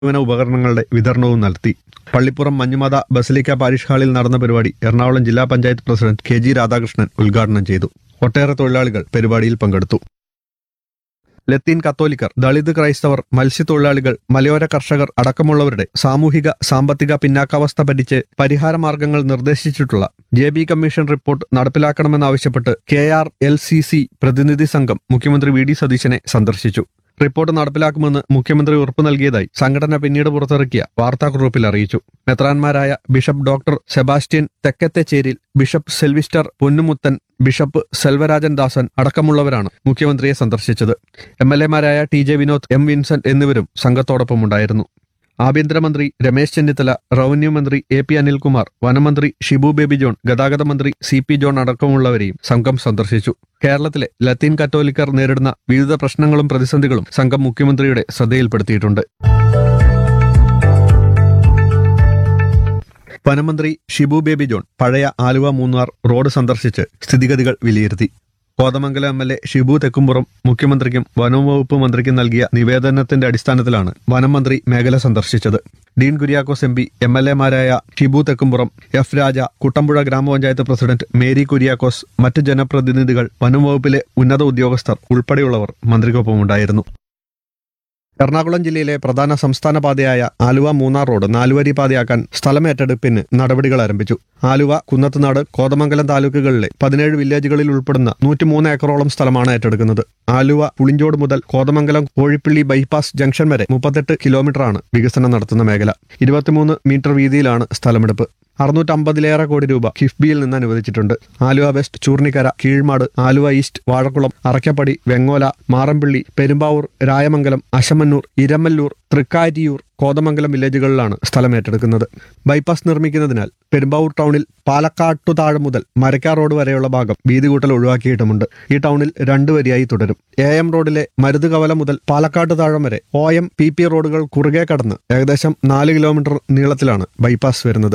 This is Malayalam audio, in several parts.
സേവന ഉപകരണങ്ങളുടെ വിതരണവും നടത്തി പള്ളിപ്പുറം മഞ്ഞുമത ബസലിക്ക പാരിഷ് ഹാളിൽ നടന്ന പരിപാടി എറണാകുളം ജില്ലാ panchayat president K G Radhakrishnan ഉദ്ഘാടനം ചെയ്തു ഒട്ടേറെ തൊഴിലാളികൾ പരിപാടിയിൽ പങ്കെടുത്തു ലത്തീൻ കത്തോലിക്കർ ദളിത് ക്രൈസ്തവർ മത്സ്യത്തൊഴിലാളികൾ മലയോര കർഷകർ അടക്കമുള്ളവരുടെ സാമൂഹിക സാമ്പത്തിക പിന്നാക്കാവസ്ഥ പഠിച്ച് പരിഹാരമാർഗങ്ങൾ നിർദ്ദേശിച്ചിട്ടുള്ള ജെ ബി കമ്മീഷൻ റിപ്പോർട്ട് നടപ്പിലാക്കണമെന്നാവശ്യപ്പെട്ട് K R L C C പ്രതിനിധി സംഘം മുഖ്യമന്ത്രി വി ഡി സതീശനെ സന്ദർശിച്ചു റിപ്പോർട്ട് നടപ്പിലാക്കുമെന്ന് മുഖ്യമന്ത്രി ഉറപ്പു നൽകിയതായി സംഘടന പിന്നീട് പുറത്തിറക്കിയ വാർത്താക്കുറിപ്പിൽ അറിയിച്ചു മെത്രാൻമാരായ bishop doctor Sebastian Thekkethecheril bishop Selvister Ponnumuthan bishop Selvarajan Dasan അടക്കമുള്ളവരാണ് മുഖ്യമന്ത്രിയെ സന്ദർശിച്ചത് എം എൽ എമാരായ T J Vinod M Vincent എന്നിവരും സംഘത്തോടൊപ്പമുണ്ടായിരുന്നു ആഭ്യന്തരമന്ത്രി രമേശ് ചെന്നിത്തല റവന്യൂ മന്ത്രി എ പി അനിൽകുമാർ വനമന്ത്രി ഷിബു ബേബി ജോൺ ഗതാഗത മന്ത്രി സി പി ജോൺ അടക്കമുള്ളവരെയും സംഘം സന്ദർശിച്ചു കേരളത്തിലെ ലത്തീൻ കത്തോലിക്കർ നേരിടുന്ന വിവിധ പ്രശ്നങ്ങളും പ്രതിസന്ധികളും സംഘം മുഖ്യമന്ത്രിയുടെ ശ്രദ്ധയിൽപ്പെടുത്തിയിട്ടുണ്ട് വനമന്ത്രി ഷിബു ബേബി ജോൺ പഴയ ആലുവ മൂന്നാർ റോഡ് സന്ദർശിച്ച് സ്ഥിതിഗതികൾ വിലയിരുത്തി Kothamangalam M L A Shibu Thekkumpuram മുഖ്യമന്ത്രിക്കും വനം വകുപ്പ് മന്ത്രിക്കും നൽകിയ നിവേദനത്തിന്റെ അടിസ്ഥാനത്തിലാണ് വനം മന്ത്രി മേഖല സന്ദർശിച്ചത് Dean Kuriakose M P M L എമാരായ ഷിബു തെക്കുംപുറം എഫ് രാജ കുട്ടമ്പുഴ ഗ്രാമപഞ്ചായത്ത് പ്രസിഡന്റ് മേരി കുര്യാക്കോസ് മറ്റ് ജനപ്രതിനിധികൾ വനം വകുപ്പിലെ ഉന്നത ഉദ്യോഗസ്ഥർ ഉൾപ്പെടെയുള്ളവർ മന്ത്രിക്കൊപ്പമുണ്ടായിരുന്നു എറണാകുളം ജില്ലയിലെ പ്രധാന സംസ്ഥാന പാതയായ ആലുവ മൂന്നാർ റോഡ് നാലുവരി പാതയാക്കാൻ സ്ഥലമേറ്റെടുപ്പിന് നടപടികൾ ആരംഭിച്ചു ആലുവ കുന്നത്തുനാട് കോതമംഗലം താലൂക്കുകളിലെ പതിനേഴ് വില്ലേജുകളിൽ ഉൾപ്പെടുന്ന നൂറ്റിമൂന്ന് ഏക്കറോളം സ്ഥലമാണ് ഏറ്റെടുക്കുന്നത് ആലുവ പുളിഞ്ചോട് മുതൽ കോതമംഗലം കോഴിപ്പള്ളി ബൈപ്പാസ് ജംഗ്ഷൻ വരെ മുപ്പത്തെട്ട് കിലോമീറ്ററാണ് വികസനം നടത്തുന്ന മേഖല ഇരുപത്തിമൂന്ന് മീറ്റർ വീതിയിലാണ് സ്ഥലമെടുപ്പ് അറുന്നൂറ്റമ്പതിലേറെ കോടി രൂപ കിഫ്ബിയിൽ നിന്ന് അനുവദിച്ചിട്ടുണ്ട് ആലുവ വെസ്റ്റ് ചൂർണിക്കര കീഴ്മാട് ആലുവ ഈസ്റ്റ് വാഴക്കുളം അറക്കപ്പടി വെങ്ങോല മാറമ്പിള്ളി പെരുമ്പാവൂർ രായമംഗലം അശമന്നൂർ ഇരമല്ലൂർ തൃക്കാരിയൂർ കോതമംഗലം വില്ലേജുകളിലാണ് സ്ഥലം ഏറ്റെടുക്കുന്നത് ബൈപ്പാസ് നിർമ്മിക്കുന്നതിനാൽ പെരുമ്പാവൂർ ടൗണിൽ പാലക്കാട്ടു താഴെ മുതൽ മരക്കാർ റോഡ് വരെയുള്ള ഭാഗം വീതി കൂട്ടൽ ഒഴിവാക്കിയിട്ടുമുണ്ട് ഈ ടൗണിൽ രണ്ടു വരിയായി തുടരും എ എം റോഡിലെ മരുതുകവല മുതൽ പാലക്കാട്ട് താഴം വരെ ഒ എം പി പി റോഡുകൾ കുറുകെ കടന്ന് ഏകദേശം നാല് കിലോമീറ്റർ നീളത്തിലാണ് ബൈപ്പാസ് വരുന്നത്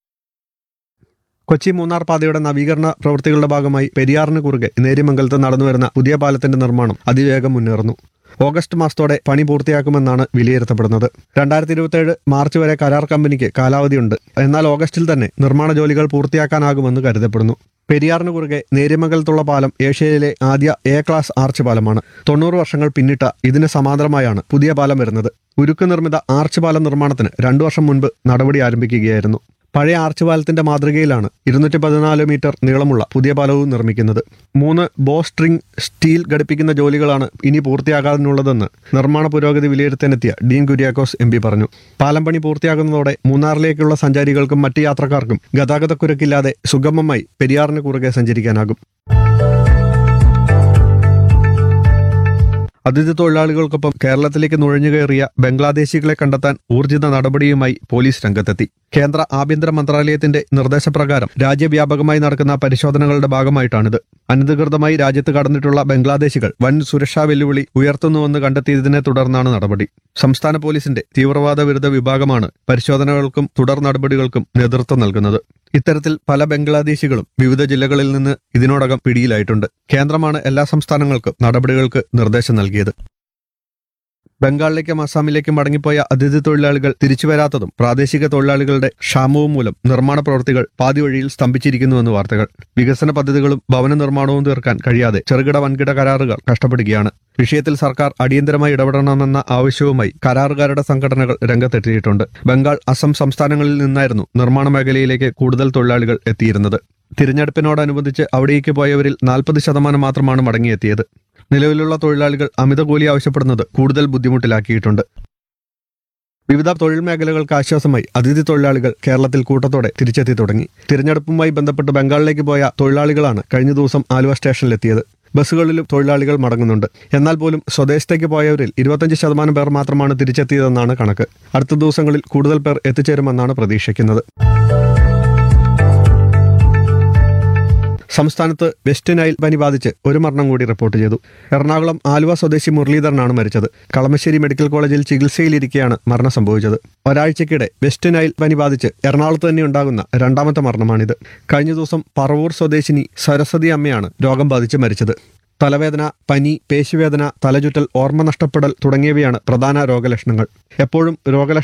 കൊച്ചി മൂന്നാർ പാതയുടെ നവീകരണ പ്രവൃത്തികളുടെ ഭാഗമായി പെരിയാറിന് കുറുകെ നേര്യമംഗലത്ത് നടന്നുവരുന്ന പുതിയ പാലത്തിന്റെ നിർമ്മാണം അതിവേഗം മുന്നേറുന്നു ഓഗസ്റ്റ് മാസത്തോടെ പണി പൂർത്തിയാക്കുമെന്നാണ് വിലയിരുത്തപ്പെടുന്നത് രണ്ടായിരത്തി ഇരുപത്തിയേഴ് മാർച്ച് വരെ കരാർ കമ്പനിക്ക് കാലാവധിയുണ്ട് എന്നാൽ ഓഗസ്റ്റിൽ തന്നെ നിർമ്മാണ ജോലികൾ പൂർത്തിയാക്കാനാകുമെന്ന് കരുതപ്പെടുന്നു പെരിയാറിന് കുറുകെ നേര്യമംഗലത്തുള്ള പാലം ഏഷ്യയിലെ ആദ്യ എ ക്ലാസ് ആർച്ച് പാലമാണ് തൊണ്ണൂറ് വർഷങ്ങൾ പിന്നിട്ട ഇതിന് സമാന്തരമായാണ് പുതിയ പാലം വരുന്നത് ഉരുക്ക് നിർമ്മിത ആർച്ച് പാലം നിർമ്മാണത്തിന് രണ്ടു വർഷം മുൻപ് നടപടി ആരംഭിക്കുകയായിരുന്നു പഴയ ആർച്ച് പാലത്തിന്റെ മാതൃകയിലാണ് ഇരുന്നൂറ്റി പതിനാല് മീറ്റർ നീളമുള്ള പുതിയ പാലവും നിർമ്മിക്കുന്നത് മൂന്ന് ബോ സ്ട്രിംഗ് സ്റ്റീൽ ഘടിപ്പിക്കുന്ന ജോലികളാണ് ഇനി പൂർത്തിയാകാനുള്ളതെന്ന് നിർമ്മാണ പുരോഗതി വിലയിരുത്താനെത്തിയ ഡീൻ കുര്യാക്കോസ് എം പി പറഞ്ഞു പാലം പണി പൂർത്തിയാകുന്നതോടെ മൂന്നാറിലേക്കുള്ള സഞ്ചാരികൾക്കും മറ്റ് യാത്രക്കാർക്കും ഗതാഗതക്കുരുക്കില്ലാതെ സുഗമമായി പെരിയാറിന് കുറുകെ സഞ്ചരിക്കാനാകും അതിഥി തൊഴിലാളികൾക്കൊപ്പം കേരളത്തിലേക്ക് നുഴഞ്ഞുകയറിയ ബംഗ്ലാദേശികളെ കണ്ടെത്താൻ ഊർജിത നടപടിയുമായി പോലീസ് രംഗത്തെത്തി കേന്ദ്ര ആഭ്യന്തര മന്ത്രാലയത്തിന്റെ നിർദ്ദേശപ്രകാരം രാജ്യവ്യാപകമായി നടക്കുന്ന പരിശോധനകളുടെ ഭാഗമായിട്ടാണിത് അനധികൃതമായി രാജ്യത്ത് കടന്നിട്ടുള്ള ബംഗ്ലാദേശികൾ വൻ സുരക്ഷാ വെല്ലുവിളി ഉയർത്തുന്നുവെന്ന് കണ്ടെത്തിയതിനെ തുടർന്നാണ് നടപടി സംസ്ഥാന പോലീസിന്റെ തീവ്രവാദ വിരുദ്ധ വിഭാഗമാണ് പരിശോധനകൾക്കും തുടർ നടപടികൾക്കും നേതൃത്വം നൽകുന്നത് ഇത്തരത്തിൽ പല ബംഗ്ലാദേശികളും വിവിധ ജില്ലകളിൽ നിന്ന് ഇതിനോടകം പിടിയിലായിട്ടുണ്ട് കേന്ദ്രമാണ് എല്ലാ സംസ്ഥാനങ്ങൾക്കും നടപടികൾക്ക് നിർദ്ദേശം നൽകിയത് ബംഗാളിലേക്കും അസാമിലേക്കും മടങ്ങിപ്പോയ അതിഥി തൊഴിലാളികൾ തിരിച്ചുവരാത്തതും പ്രാദേശിക തൊഴിലാളികളുടെ ക്ഷാമവും മൂലം നിർമ്മാണ പ്രവൃത്തികൾ പാതി വഴിയിൽ സ്തംഭിച്ചിരിക്കുന്നുവെന്ന് വാർത്തകൾ വികസന പദ്ധതികളും ഭവന നിർമ്മാണവും തീർക്കാൻ കഴിയാതെ ചെറുകിട വൻകിട കരാറുകൾ കഷ്ടപ്പെടുകയാണ് വിഷയത്തിൽ സർക്കാർ അടിയന്തരമായി ഇടപെടണമെന്ന ആവശ്യവുമായി കരാറുകാരുടെ സംഘടനകൾ രംഗത്തെത്തിയിട്ടുണ്ട് ബംഗാൾ അസം സംസ്ഥാനങ്ങളിൽ നിന്നായിരുന്നു നിർമ്മാണ മേഖലയിലേക്ക് കൂടുതൽ തൊഴിലാളികൾ എത്തിയിരുന്നത് തിരഞ്ഞെടുപ്പിനോടനുബന്ധിച്ച് അവിടേക്ക് പോയവരിൽ നാൽപ്പത് ശതമാനം മാത്രമാണ് മടങ്ങിയെത്തിയത് നിലവിലുള്ള തൊഴിലാളികൾ അമിത കൂലി ആവശ്യപ്പെടുന്നത് കൂടുതൽ ബുദ്ധിമുട്ടിലാക്കിയിട്ടുണ്ട് വിവിധ തൊഴിൽ മേഖലകൾക്ക് ആശ്വാസമായി അതിഥി തൊഴിലാളികൾ കേരളത്തിൽ കൂട്ടത്തോടെ തിരിച്ചെത്തി തുടങ്ങി തിരഞ്ഞെടുപ്പുമായി ബന്ധപ്പെട്ട് ബംഗാളിലേക്ക് പോയ തൊഴിലാളികളാണ് കഴിഞ്ഞ ദിവസം ആലുവ സ്റ്റേഷനിലെത്തിയത് ബസ്സുകളിലും തൊഴിലാളികൾ മടങ്ങുന്നുണ്ട് എന്നാൽ പോലും സ്വദേശത്തേക്ക് പോയവരിൽ ഇരുപത്തഞ്ച് ശതമാനം പേർ മാത്രമാണ് തിരിച്ചെത്തിയതെന്നാണ് കണക്ക് അടുത്ത ദിവസങ്ങളിൽ കൂടുതൽ പേർ എത്തിച്ചേരുമെന്നാണ് പ്രതീക്ഷിക്കുന്നത് സംസ്ഥാനത്ത് വെസ്റ്റ് നൈൽ പനി ബാധിച്ച് ഒരു മരണം കൂടി റിപ്പോർട്ട് ചെയ്തു എറണാകുളം ആലുവ സ്വദേശി മുരളീധരനാണ് മരിച്ചത് കളമശ്ശേരി മെഡിക്കൽ കോളേജിൽ ചികിത്സയിലിരിക്കെയാണ് മരണം സംഭവിച്ചത് ഒരാഴ്ചക്കിടെ വെസ്റ്റ് നൈൽ പനി ബാധിച്ച് എറണാകുളത്ത് തന്നെ ഉണ്ടാകുന്ന രണ്ടാമത്തെ മരണമാണിത് കഴിഞ്ഞ ദിവസം പറവൂർ സ്വദേശിനി സരസ്വതി അമ്മയാണ് രോഗം ബാധിച്ച് മരിച്ചത് തലവേദന പനി പേശിവേദന തലചുറ്റൽ ഓർമ്മ നഷ്ടപ്പെടൽ തുടങ്ങിയവയാണ് പ്രധാന രോഗലക്ഷണങ്ങൾ എപ്പോഴും രോഗലക്ഷണം